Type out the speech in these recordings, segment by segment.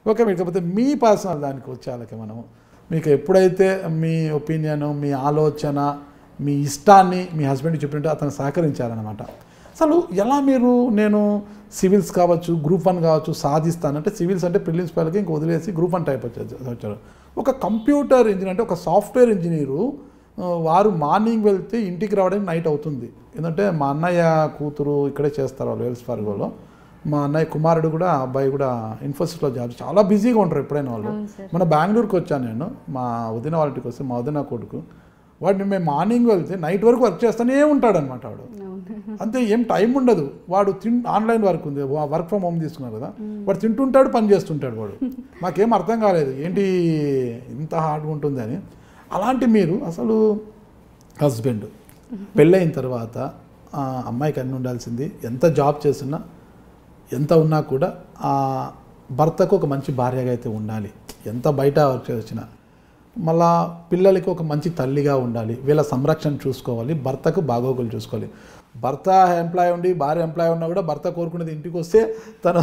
Okay మీకు కాకపోతే మీ personal దానికి వచ్చేయాలకి మనము మీకు ఎప్పుడైతే మీ ఒపీనియన్ మీ ఆలోచన మీ ఇష్టాన్ని మీ హస్బెండ్కి చెప్పినట్టు అతను సహకరించారనమాట అసలు ఎలా మీరు నేను సివిల్స్ కావచ్చు గ్రూప్ వన్ కావచ్చు సాధిస్తానంటే సివిల్స్ అంటే ప్రిలిమ్స్ పిల్లలకి ఇంక వదిలేసి గ్రూప్ వన్ టైప్ వచ్చారు వచ్చారు ఒక కంప్యూటర్ ఇంజనీర్ అంటే ఒక సాఫ్ట్వేర్ ఇంజనీరు ఆ, వారు మార్నింగ్ వెళ్తే ఇంటికి రావడానికి నైట్ అవుతుంది ఎందుకంటే మా అన్నయ్య కూతురు ఇక్కడే చేస్తారు వాళ్ళు వెల్స్ ఫార్గోలో మా అన్నయ్య కుమారుడు కూడా ఆ అబ్బాయి కూడా ఇన్ఫోసిస్లో జాబ్ చాలా బిజీగా ఉంటారు ఎప్పుడైనా వాళ్ళు అవును సార్ మన బెంగళూరుకి వచ్చాను నేను మా వదిన వాళ్ళ ఇంటికి వస్తే మా వదిన కొడుకు వాడిని మేము మార్నింగ్ వెళ్తే నైట్ వరకు వర్క్ చేస్తూనే ఉంటాడు అనమాట వాడు అవును అంతే ఏం టైం ఉండదు వాడు తిన్ ఆన్లైన్ వర్క్ ఉంది వర్క్ ఫ్రమ్ హోమ్ తీసుకున్నారు కదా వాడు తింటుంటాడు పని చేస్తుంటాడు వాడు మాకేం అర్థం కాలేదు ఏంటి ఇంత హార్డ్గా ఉంటుంది అని అలాంటి మీరు అసలు హస్బెండ్ పెళ్ళైన తర్వాత ఆ అమ్మాయికి అన్ని ఉండాల్సింది ఎంత జాబ్ చేసినా ఎంత ఉన్నా కూడా ఆ భర్తకు ఒక మంచి భార్యగా అయితే ఉండాలి ఎంత బయట వర్క్ చేసినా మళ్ళా పిల్లలకి ఒక మంచి తల్లిగా ఉండాలి వీళ్ళ సంరక్షణ చూసుకోవాలి భర్తకు బాగోగులు చూసుకోవాలి భర్త ఎంప్లాయ్ ఉండి భార్య ఎంప్లాయ్ ఉన్నా కూడా భర్త కోరుకునేది ఇంటికి వస్తే తను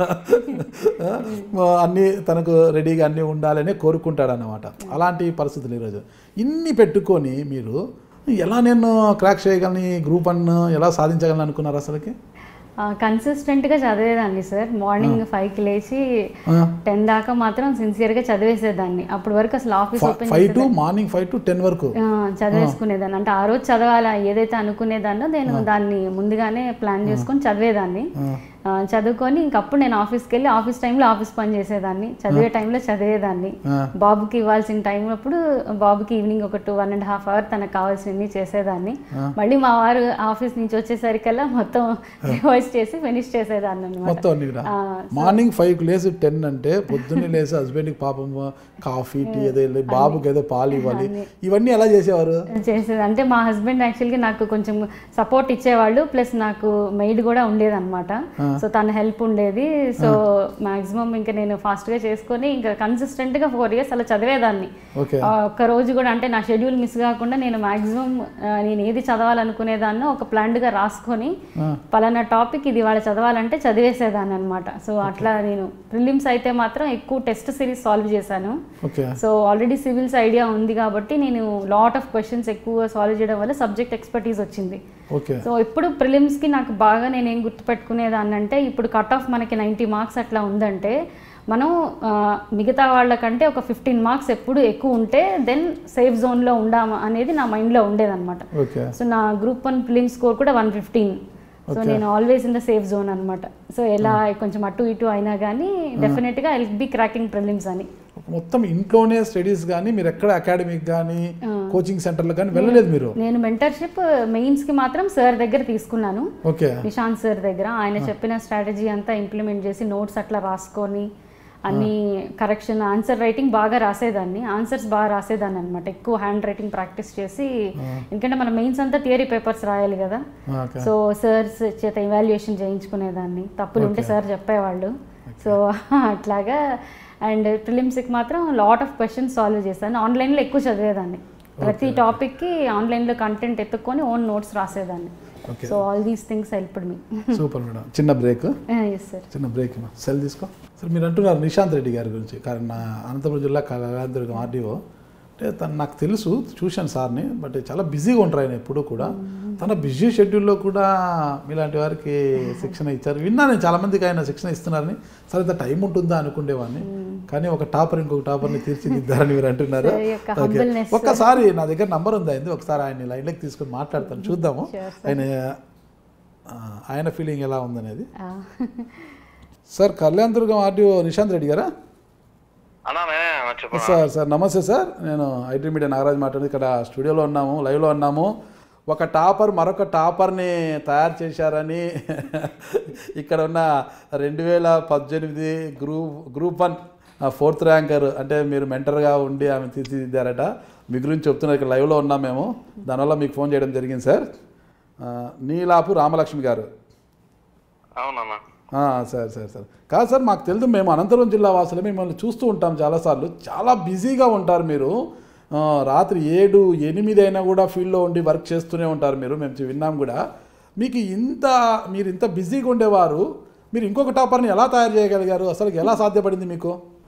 అన్నీ తనకు రెడీగా అన్నీ ఉండాలని కోరుకుంటాడు అన్నమాట అలాంటి పరిస్థితులు ఈరోజు ఇన్ని పెట్టుకొని మీరు ఎలా నేను క్రాక్ చేయగలని గ్రూప్ వన్ ఎలా సాధించగలను అనుకున్నారు అసలుకి కన్సిస్టెంట్గా చదివేదాన్ని సార్ మార్నింగ్ ఫైవ్కి లేచి ఆ, టెన్ దాకా మాత్రం సిన్సియర్గా చదివేసేదాన్ని అప్పటి వరకు అసలు ఆఫీస్ ఫ- open five to morning five to ten వరకు ఆ, చదివేసుకునేదాన్ని అంటే ఆ రోజు చదవాలా ఏదైతే అనుకునేదాన్నో నేను దాన్ని ముందుగానే ప్లాన్ చేసుకొని చదివేదాన్ని ఆ, ఆ, చదువుకొని ఇంకప్పుడు నేను ఆఫీస్కి వెళ్ళి ఆఫీస్ టైంలో ఆఫీస్ పని చేసేదాన్ని చదివే టైంలో చదివేదాన్ని ఆ, బాబుకి ఇవ్వాల్సిన టైం అప్పుడు బాబుకి ఈవినింగ్ ఒక two one and half hour తనకు కావాల్సినవి చేసేదాన్ని ఆ. మళ్ళీ మా వారు ఆఫీస్ నుంచి వచ్చేసరికల్లా మొత్తం రివైజ్ చేసి ఫినిష్ చేసేదాన్ని అనమాట మొత్తం అన్ని కూడా మార్నింగ్ ఫైవ్కి లేసి టెన్ అంటే పొద్దున్నే లేసి హస్బెండ్కి పాపం కాఫీ టీ ఏదో వెళ్ళి బాబుకి ఏదో పాలు ఇవ్వాలి ఇవన్నీ ఎలా చేసేవారు చేసేది అంటే మా హస్బెండ్ యాక్చువల్గా నాకు కొంచెం సపోర్ట్ ఇచ్చేవాళ్ళు ప్లస్ నాకు మెయిడ్ కూడా ఉండేదన్నమాట సో తన హెల్ప్ ఉండేది సో మాక్సిమం ఇంకా నేను ఫాస్ట్గా చేసుకొని ఇంకా కన్సిస్టెంట్గా ఫోర్ ఇయర్స్ అలా చదివేదాన్ని ఓకే ఆ, ఒక్క రోజు కూడా అంటే నా షెడ్యూల్ మిస్ కాకుండా నేను మాక్సిమం నేను ఏది చదవాలనుకునేదాన్నో ఒక ప్లాన్డ్గా రాసుకొని ఆ, పలానా టాపిక్ ఇది వాళ్ళ చదవాలంటే చదివేసేదాన్ని అనమాట సో అట్లా నేను ప్రిలిమ్స్ అయితే మాత్రం ఎక్కువ టెస్ట్ సిరీస్ సాల్వ్ చేశాను okay so already civils idea ఉంది కాబట్టి నేను లాట్ ఆఫ్ క్వశ్చన్స్ ఎక్కువ సాల్వ్ చేయడం వల్ల సబ్జెక్ట్ ఎక్స్పర్టీస్ వచ్చింది ఓకే సో ఇప్పుడు ప్రిలిమ్స్కి నాకు బాగా నేను ఏం గుర్తుపెట్టుకునేదాన్ని అంటే ఇప్పుడు కట్ ఆఫ్ మనకి నైంటీ మార్క్స్ అట్లా ఉందంటే మనం ఆ, మిగతా వాళ్ళకంటే ఒక ఫిఫ్టీన్ మార్క్స్ ఎప్పుడు ఎక్కువ ఉంటే దెన్ సేఫ్ జోన్లో ఉండామా అనేది నా మైండ్లో ఉండేదన్నమాట ఓకే సో నా గ్రూప్ వన్ ప్రిలిమ్ స్కోర్ కూడా వన్ ఫిఫ్టీన్ సో Okay. నేను always in the safe zone అనమాట సో ఎలా కొంచెం అటు ఇటు అయినా కానీ డెఫినెట్గా ఐ బి క్రాకింగ్ ప్రిలిమ్స్ అని మొత్తం ఇంట్లోనే స్టడీస్ కానీ మీరు ఎక్కడ అకాడమిక్ కానీ కోచింగ్ సెంటర్లు కానీ వెళ్ళలేదు మీరు నేను మెంటర్షిప్ మెయిన్స్కి మాత్రం సార్ దగ్గర తీసుకున్నాను ఓకే నిశాంత్ సార్ దగ్గర ఆయన చెప్పిన స్ట్రాటజీ అంతా ఇంప్లిమెంట్ చేసి నోట్స్ అట్లా రాసుకొని అన్ని కరెక్షన్ ఆన్సర్ రైటింగ్ బాగా రాసేదాన్ని ఆన్సర్స్ బాగా రాసేదాన్ని అనమాట ఎక్కువ హ్యాండ్ రైటింగ్ ప్రాక్టీస్ చేసి ఎందుకంటే మన మెయిన్స్ అంతా థియరీ పేపర్స్ రాయాలి కదా ఓకే సో సార్స్ చేత ఇవాల్యుయేషన్ చేయించుకునేదాన్ని తప్పులు ఉంటే సార్ చెప్పేవాళ్ళు సో అట్లాగా అండ్ ప్రిలిమ్స్కి మాత్రం లాట్ ఆఫ్ క్వశ్చన్స్ సాల్వ్ చేశాను ఆన్లైన్లో ఎక్కువ చదివేదాన్ని ప్రతి టాపిక్కి ఆన్లైన్లో కంటెంట్ ఎత్తుక్కొని ఓన్ నోట్స్ రాసేదాన్ని okay so all these things helped me super madam చిన్న బ్రేక్ ఎస్ సార్ చిన్న బ్రేక్ ఇమ్మా సెల్ తీసుకో సార్ మీరు అంటున్నారు నిశాంత్ రెడ్డి గారి గురించి కానీ నా అనంతపురం జిల్లా కళాదుర్గం ఆర్డీఓ అంటే తను నాకు తెలుసు చూశాను సార్ని బట్ చాలా బిజీగా ఉంటారు ఆయన ఎప్పుడూ కూడా తన బిజీ షెడ్యూల్లో కూడా మీలాంటి వారికి శిక్షణ ఇచ్చారు విన్నాను నేను చాలా మందికి ఆయన శిక్షణ ఇస్తున్నారని సరే ఇంత టైం ఉంటుందా అనుకునేవాడిని కానీ ఒక టాపర్ ఇంకొక టాపర్ని తీర్చిదిద్దారని మీరు అంటున్నారు Sir యొక్క ఓకే humbleness, sir. ఒక్కసారి నా దగ్గర నంబర్ ఉంది అయింది ఒకసారి ఆయన లైన్లోకి తీసుకొని మాట్లాడతాను చూద్దాము Sure, sir. ఆయన ఆ, ఆయన ఫీలింగ్ ఎలా ఉందనేది సార్ కళ్యాణ్ దుర్గం ఆర్డీఓ నిశాంత్ రెడ్డి గారా అన్నానే చెప్పు సార్ సార్ నమస్తే సార్ నేను ఐటీ మీడియా నాగరాజ్ మాట్లాడి ఇక్కడ స్టూడియోలో ఉన్నాము లైవ్లో ఉన్నాము ఒక టాపర్ మరొక టాపర్ని తయారు చేశారని ఇక్కడ ఉన్న రెండు వేల పద్దెనిమిది group group one fourth ranker అంటే మీరు మెంటర్గా ఉండి ఆమె తీర్చిదిద్దారట మీ గురించి చెప్తున్నారు ఇక్కడ లైవ్లో ఉన్నాం మేము దానివల్ల మీకు ఫోన్ చేయడం జరిగింది సార్ ఆ, నీలాపు రామలక్ష్మి గారు అవునన్నా ఆ, సరే సరే సరే కాదు సార్ మాకు తెలుసు మేము అనంతపురం జిల్లా వాసులు మిమ్మల్ని చూస్తూ ఉంటాం చాలాసార్లు చాలా బిజీగా ఉంటారు మీరు ఆ, రాత్రి ఏడు ఎనిమిది అయినా కూడా ఫీల్డ్లో ఉండి వర్క్ చేస్తూనే ఉంటారు మీరు మేము చూ- విన్నాం కూడా మీకు ఇంత మీరు ఇంత బిజీగా ఉండేవారు మీరు ఇంకొక టాపర్ని ఎలా తయారు చేయగలిగారు అసలు ఎలా సాధ్యపడింది మీకు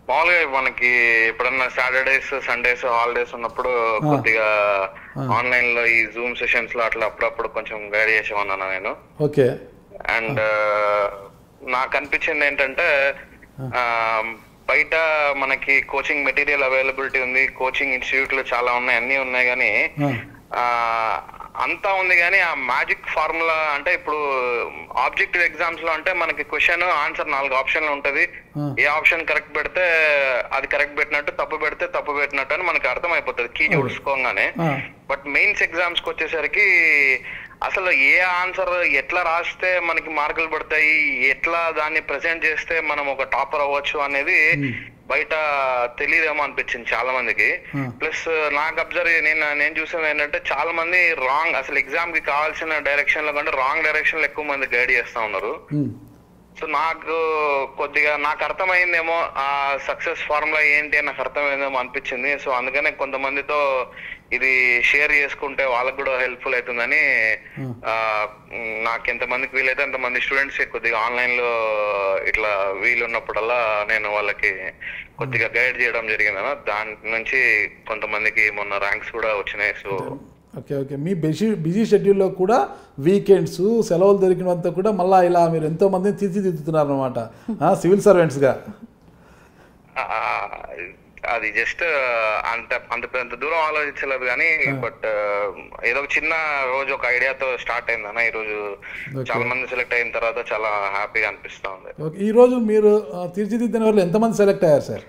మామూలుగా మనకి ఎప్పుడన్నా సాటర్డేస్ సండేస్ హాలిడేస్ ఉన్నప్పుడు కొద్దిగా ఆన్లైన్ లో ఈ జూమ్ సెషన్స్ లో అట్లా అప్పుడప్పుడు కొంచెం గైడ్ చేసేవాడినా నేను ఓకే అండ్ నాకు అనిపించింది ఏంటంటే ఆ, బయట మనకి కోచింగ్ మెటీరియల్ అవైలబిలిటీ ఉంది కోచింగ్ ఇన్స్టిట్యూట్లు చాలా ఉన్నాయి అన్ని ఉన్నాయి కానీ ఆ, ఆ, అంతా ఉంది కానీ ఆ మ్యాజిక్ ఫార్ములా అంటే ఇప్పుడు ఆబ్జెక్టివ్ ఎగ్జామ్స్ లో అంటే మనకి క్వశ్చన్ ఆన్సర్ నాలుగు ఆప్షన్లు ఉంటది ఆ. ఏ ఆప్షన్ కరెక్ట్ పెడితే అది కరెక్ట్ పెట్టినట్టు తప్పు పెడితే తప్పు పెట్టినట్టు అని మనకి అర్థం అయిపోతుంది కీ చూసుకోగానే ఆ, బట్ మెయిన్స్ ఎగ్జామ్స్ కి వచ్చేసరికి అసలు ఏ ఆన్సర్ ఎట్లా రాస్తే మనకి మార్కులు పడతాయి ఎట్లా దాన్ని ప్రెజెంట్ చేస్తే మనం ఒక టాపర్ అవ్వచ్చు అనేది బయట తెలియదేమో అనిపించింది చాలా మందికి Hmm. ప్లస్ నాకు అబ్జర్వ్ నేను నేను చూసేది ఏంటంటే చాలా మంది రాంగ్ అసలు ఎగ్జామ్ కి కావాల్సిన డైరెక్షన్ లో కంటే రాంగ్ డైరెక్షన్ లో ఎక్కువ మంది గైడ్ చేస్తా ఉన్నారు ఉమ్, సో నాకు కొద్దిగా నాకు అర్థమైందేమో ఆ సక్సెస్ ఫార్ములా ఏంటి అని నాకు అర్థమైందేమో అనిపించింది సో అందుకనే కొంతమందితో ఇది షేర్ చేసుకుంటే వాళ్ళకి కూడా హెల్ప్ఫుల్ అవుతుందని ఆ, మ్, నాకు ఎంతమందికి వీలైతే అంతమంది స్టూడెంట్స్ కొద్దిగా ఆన్లైన్ లో ఇట్లా వీలున్నప్పుడల్లా నేను వాళ్ళకి కొద్దిగా గైడ్ చేయడం జరిగింది అన్న దాని నుంచి కొంతమందికి మొన్న ర్యాంక్స్ కూడా వచ్చినాయి సో ఓకే ఓకే మీ బిజీ బిజీ షెడ్యూల్లో కూడా వీకెండ్స్ సెలవులు దొరికినంత కూడా మళ్ళీ ఇలా మీరు ఎంతో మందిని తీర్చిదిద్దుతున్నారు అనమాట సివిల్ సర్వెంట్స్గా ఆ, అది జస్ట్ అంత అంత పెద్ద దూరం ఆలోచించలేదు కానీ బట్ ఏదో ఒక చిన్న రోజు ఒక ఐడియాతో స్టార్ట్ అయింది అన్న ఈ రోజు చాలా మంది సెలెక్ట్ అయిన తర్వాత చాలా హ్యాపీగా అనిపిస్తా ఉంది ఓకే ఈరోజు మీరు ఆ, తీర్చిదిద్దిన వాళ్ళు ఎంతమంది సెలెక్ట్ అయ్యారు సార్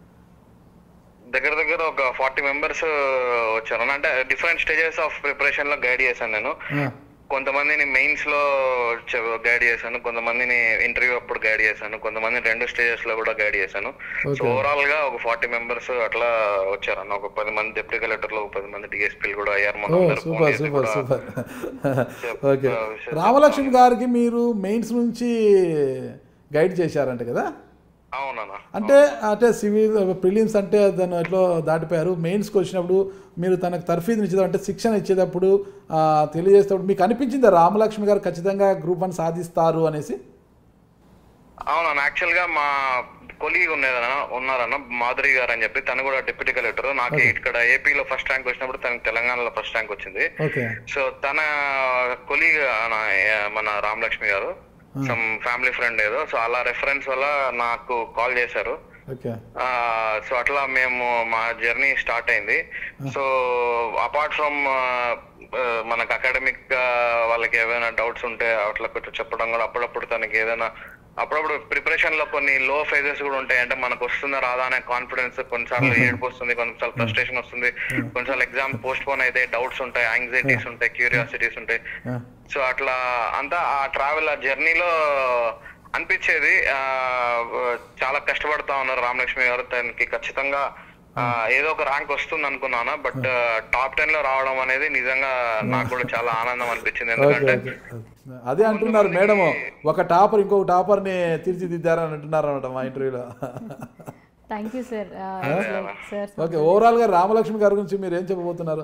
దగ్గర దగ్గర ఒక ఫార్టీ మెంబర్స్ వచ్చారు అన్న. అంటే డిఫరెంట్ స్టేజెస్ ఆఫ్ ప్రిపరేషన్ లో గైడ్ చేశాను నేను ఆ, కొంతమందిని మెయిన్స్ లో గైడ్ చేశాను కొంతమందిని ఇంటర్వ్యూ అప్పుడు గైడ్ చేశాను కొంతమంది రెండు స్టేజెస్ లో కూడా గైడ్ చేశాను సో Okay. ఓవరాల్ గా ఒక ఫార్టీ మెంబర్స్ అట్లా వచ్చారన్న ఒక పది మంది డిప్యూటీ కలెక్టర్లు ఒక పది మంది డిఎస్పీలు కూడా అయ్యారు ఓ మన అందరూ సూపర్ phone చేసి సూపర్ కూడా సూపర్ చెప్- ఓకే విషయం రామలక్ష్మి గారికి మీరు మెయిన్స్ నుంచి గైడ్ చేశారంట కదా అవునన్నా అంటే అంటే సివిల్ ప్రిలిమ్స్ అంటే దాన్ని ఎట్లో దాటిపోయారు మెయిన్స్కి వచ్చినప్పుడు మీరు తనకు తర్ఫీదు ఇచ్చేటప్పుడు అంటే శిక్షణ ఇచ్చేటప్పుడు ఆ, తెలియజేసేటప్పుడు మీకు అనిపించిందా రామలక్ష్మి గారు ఖచ్చితంగా గ్రూప్ వన్ సాధిస్తారు అనేసి అవునన్నా యాక్చువల్ గా మా కొలీగ్ ఉన్నదన్న ఉన్నారన్న మాధురి గారు అని చెప్పి తను కూడా డిప్యూటీ కలెక్టర్ నాకు ఇక్కడ ఏపీలో ఫస్ట్ ర్యాంక్ వచ్చినప్పుడు తనకి తెలంగాణలో ఫస్ట్ ర్యాంక్ వచ్చింది ఓకే సో తన కొలీగ్ మన రామలక్ష్మి గారు సమ్ ఫ్యామిలీ ఫ్రెండ్ ఏదో సో అలా రెఫరెన్స్ వల్ల నాకు కాల్ చేశారు ఓకే సో అట్లా మేము మా జర్నీ స్టార్ట్ అయింది సో అపార్ట్ ఫ్రమ్ మనకు అకాడమిక్ గా వాళ్ళకి ఏమైనా డౌట్స్ ఉంటే అట్లా కొంచెం చెప్పడం కూడా అప్పుడప్పుడు తనకి ఏదైనా అప్పుడప్పుడు ప్రిపరేషన్ లో కొన్ని లో ఫేజెస్ కూడా ఉంటాయి అంటే మనకు వస్తుందా రాదా అనే కాన్ఫిడెన్స్ కొన్నిసార్లు ఏడుపు వస్తుంది కొన్నిసార్లు ఫ్రస్ట్రేషన్ వస్తుంది కొన్నిసార్లు ఎగ్జామ్ పోస్ట్ పోన్ అయితే డౌట్స్ ఉంటాయి యాంగ్జైటీస్ ఉంటాయి క్యూరియాసిటీస్ ఉంటాయి సో అట్లా అంతా ఆ ట్రావెల్ ఆ జర్నీలో అనిపించేది ఆ, చాలా కష్టపడతా ఉన్నారు రామలక్ష్మి గారు తనకి ఖచ్చితంగా ఆ, ఏదో ఒక ర్యాంక్ వస్తుంది అనుకున్నాను బట్ టాప్ టెన్ లో రావడం అనేది నిజంగా నాకు కూడా చాలా ఆనందం అనిపించింది ఓకే ఎందుకంటే ఓకే అదే అంటున్నారు మేడం ఒక టాపర్ ఇంకొక టాపర్ని తీర్చిదిద్దారని అంటున్నారు అనమాట మా ఇంటర్వ్యూలో thank you sir sir okay ఓవరాల్గా రామలక్ష్మి గారి గురించి మీరు ఏం చెప్పబోతున్నారు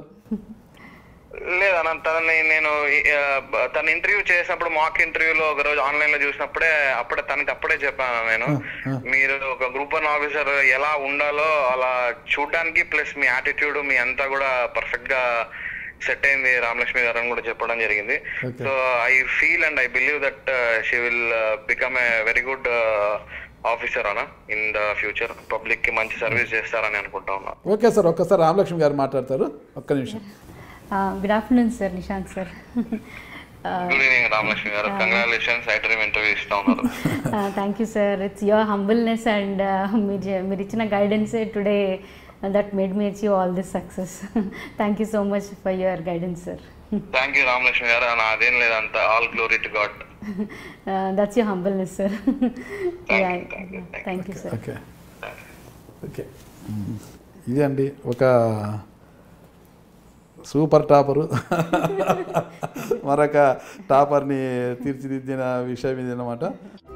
లేదన్న తనని నేను ఆ, బ- తన ఇంటర్వ్యూ చేసినప్పుడు మాక్ ఇంటర్వ్యూలో ఒక రోజు ఆన్లైన్ లో చూసినప్పుడే అప్పుడే తనకి అప్పుడే చెప్పాను నేను మీరు ఒక గ్రూప్ వన్ ఆఫీసర్ ఎలా ఉండాలో అలా చూడడానికి ప్లస్ మీ యాటిట్యూడ్ మీ అంతా కూడా పర్ఫెక్ట్ గా సెట్ అయింది రామలక్ష్మి గారు అని కూడా చెప్పడం జరిగింది Okay. So I feel and I believe that she will become a very good officer అన్న ఇన్ ద ఫ్యూచర్ పబ్లిక్ కి మంచి సర్వీస్ చేస్తారని అనుకుంటా ఉన్నా ఓకే సార్ ఒక్కసారి రామలక్ష్మి గారు మాట్లాడతారు ఒక్క నిమిషం good afternoon sir Nishant sir good evening Ramalakshmi గారు కంగ్రాచులేషన్స్ ఐటమ్ ఇంటర్వ్యూ ఇస్తా ఉన్నారు thank you sir it's your humbleness and మీరు చే- మీరు ఇచ్చిన గైడెన్సే today that made me achieve all this success thank you so much for your guidance sir thank you Ramalakshmi గారు నా అదేం లేదంత all glory to God that's your humbleness sir Thank you, thank you, thank you. Thank you sir okay okay ఇది అండి ఒక super topper మరొక టాపర్ని తీర్చిదిద్దిన విషయం ఇది అనమాట